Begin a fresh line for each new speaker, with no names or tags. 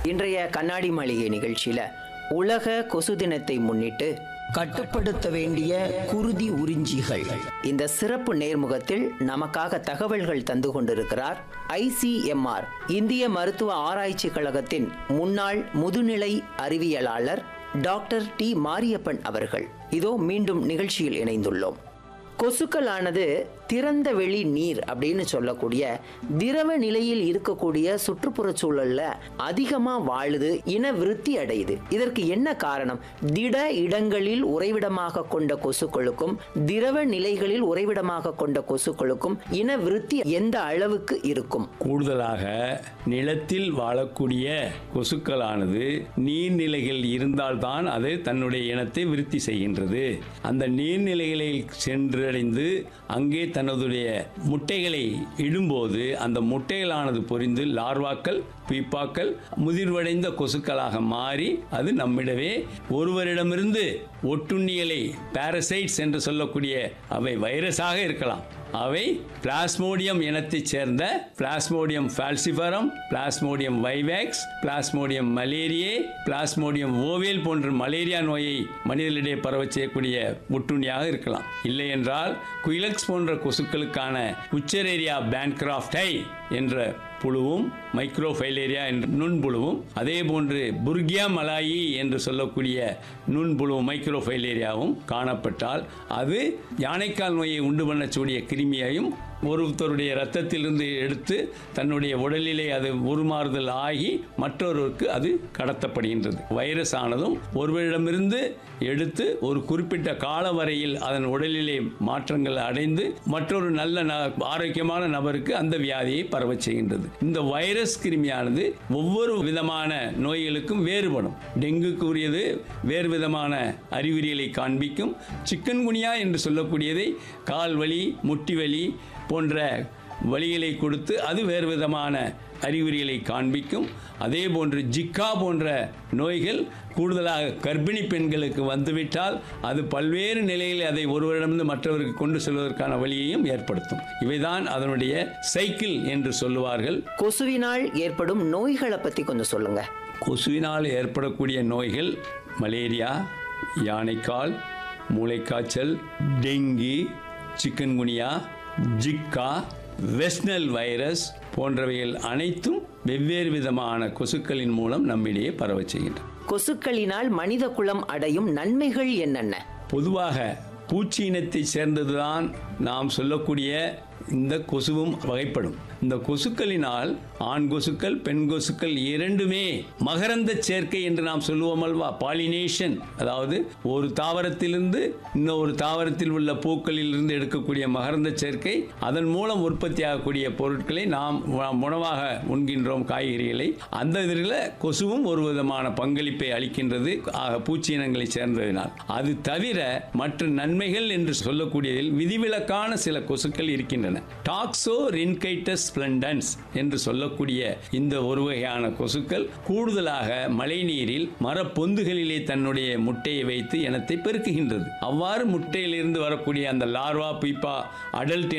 இன்றைய கண்ணாடி மாளிகை நிகழ்ச்சியில உலக கொசு தினத்தை முன்னிட்டு
கட்டுப்படுத்த வேண்டிய குருதி உறிஞ்சிகள்
இந்த சிறப்பு நேர்முகத்தில் நமக்காக தகவல்கள் தந்து கொண்டிருக்கிறார் ஐசிஎம்ஆர் இந்திய மருத்துவ ஆராய்ச்சி கழகத்தின் முன்னாள் முதுநிலை அறிவியலாளர் டாக்டர் டி மாரியப்பன் அவர்கள் இதோ மீண்டும் நிகழ்ச்சியில் இணைந்துள்ளோம் கொசுக்களானது திறந்த வெளி நீர் அப்படின்னு சொல்லக்கூடிய திரவ நிலையில் இருக்கக்கூடிய சுற்றுப்புற சூழல்ல அதிகமா வாழுது இன விருத்தி அடையுது இதற்கு என்ன காரணம் திட இடங்களில் உறைவிடமாக கொண்ட கொசுக்களுக்கும் திரவ நிலைகளில் உறைவிடமாக கொண்ட கொசுக்களுக்கும் இன விருத்தி எந்த அளவுக்கு இருக்கும்
கூடுதலாக நிலத்தில் வாழக்கூடிய கொசுக்களானது நீர்நிலைகள் இருந்தால்தான் அது தன்னுடைய இனத்தை விருத்தி செய்கின்றது அந்த நீர்நிலைகளை சென்றடைந்து அங்கே தனதுடைய முட்டைகளை இடும்போது அந்த முட்டைகளானது பொரிந்து லார்வாக்கள் பீப்பாக்கள் முதிர்வடைந்த கொசுக்களாக மாறி அது நம்மிடவே ஒருவரிடமிருந்து ஒட்டுண்ணியலை பாரசைட்ஸ் என்று சொல்லக்கூடிய அவை வைரஸாக இருக்கலாம் அவை பிளாஸ்மோடியம் இனத்தைச் சேர்ந்த plasmodium falciparum plasmodium vivax plasmodium malariae plasmodium ovale போன்ற மலேரியா நோயை மனிதர்களிடையே பரவச் செய்யக்கூடிய ஒட்டுண்ணியாக இருக்கலாம் இல்லை என்றால் குயிலக்ஸ் போன்ற கொசுக்களுக்கான உச்சரேரியா பேன்கிராஃப்டை என்ற புழுவும் மைக்ரோஃபைலேரியா என்ற நுண்புழுவும் அதே போன்று புர்கியா மலாயி என்று சொல்லக்கூடிய நுண்புழுவும் மைக்ரோஃபைலேரியாவும் காணப்பட்டால் அது யானைக்கால் நோயை உண்டு பண்ணக்கூடிய கிருமியையும் ஒருத்தருடைய இரத்தத்திலிருந்து எடுத்து தன்னுடைய உடலிலே அது உருமாறுதல் ஆகி மற்றொருவருக்கு அது கடத்தப்படுகின்றது வைரஸ் ஆனதும் ஒருவரிடமிருந்து எடுத்து ஒரு குறிப்பிட்ட கால வரையில் அதன் உடலிலே மாற்றங்கள் அடைந்து மற்றொரு நல்ல ந- ஆரோக்கியமான நபருக்கு அந்த வியாதியை பரவச் செய்கின்றது இந்த வைரஸ் கிருமியானது ஒவ்வொரு விதமான நோய்களுக்கும் வேறுபடும் டெங்குக்கு உரியது வேறு விதமான அறிகுறிகளை காண்பிக்கும் சிக்கன் குனியா என்று சொல்லக்கூடியதை கால் வலி முட்டி வலி போன்ற வலிகளை கொடுத்து அது வேறு விதமான அறிகுறிகளை காண்பிக்கும் அதே போன்று ஜிக்கா போன்ற நோய்கள் கூடுதலாக கர்ப்பிணி பெண்களுக்கு வந்துவிட்டால் அது பல்வேறு நிலையில் அதை ஒருவரிடமிருந்து மற்றவருக்கு கொண்டு செல்வதற்கான வழியையும் ஏற்படுத்தும் இவைதான் அதனுடைய சைக்கிள் என்று சொல்லுவார்கள்
கொசுவினால் ஏற்படும் நோய்களை பத்தி கொஞ்சம் சொல்லுங்க
கொசுவினால் ஏற்படக்கூடிய நோய்கள் மலேரியா யானைக்கால் மூளைக்காய்ச்சல் dengue chikungunya zika west nile virus போன்றவைகள் அனைத்தும் வெவ்வேறு விதமான கொசுக்களின் மூலம் நம்மிடையே பரவச் செய்கின்றன
கொசுக்களினால் மனித குலம் அடையும் நன்மைகள் என்னென்ன
பொதுவாக பூச்சி இனத்தைச் சேர்ந்ததுதான் நாம் சொல்லக்கூடிய இந்த கொசுவும் வகைப்படும் இந்த கொசுக்களினால் ஆண் கொசுக்கள் பெண் கொசுக்கள் இரண்டுமே மகரந்த சேர்க்கை என்று நாம் சொல்லுவோம் அல்வா பாலினேஷன் அதாவது ஒரு தாவரத்திலிருந்து இன்னொரு தாவரத்தில் உள்ள பூக்களில் இருந்து எடுக்கக்கூடிய மகரந்த சேர்க்கை அதன் மூலம் உற்பத்தி ஆகக்கூடிய பொருட்களை நாம் உ- உணவாக உண்கின்றோம் காய்கறிகளை அந்த இதில் கொசுவும் ஒரு விதமான பங்களிப்பை அளிக்கின்றது ஆக பூச்சி இனங்களை சேர்ந்ததினால் அது தவிர மற்ற நன்மைகள் என்று சொல்லக்கூடியதில் விதிவிலக்கான சில கொசுக்கள் இருக்கின்றன டாக்ஸோ ரின்கைட்டஸ் ஸ்பிளண்டன்ஸ் என்று சொல்லக்கூடிய இந்த ஒரு வகையான கொசுக்கள் கூடுதலாக மழைநீரில் மரப்பொந்துகளிலே தன்னுடைய முட்டையை வைத்து இனத்தை பெருக்குகின்றது அவ்வாறு முட்டையிலிருந்து வரக்கூடிய அந்த லார்வா பீப்பா அடல்ட்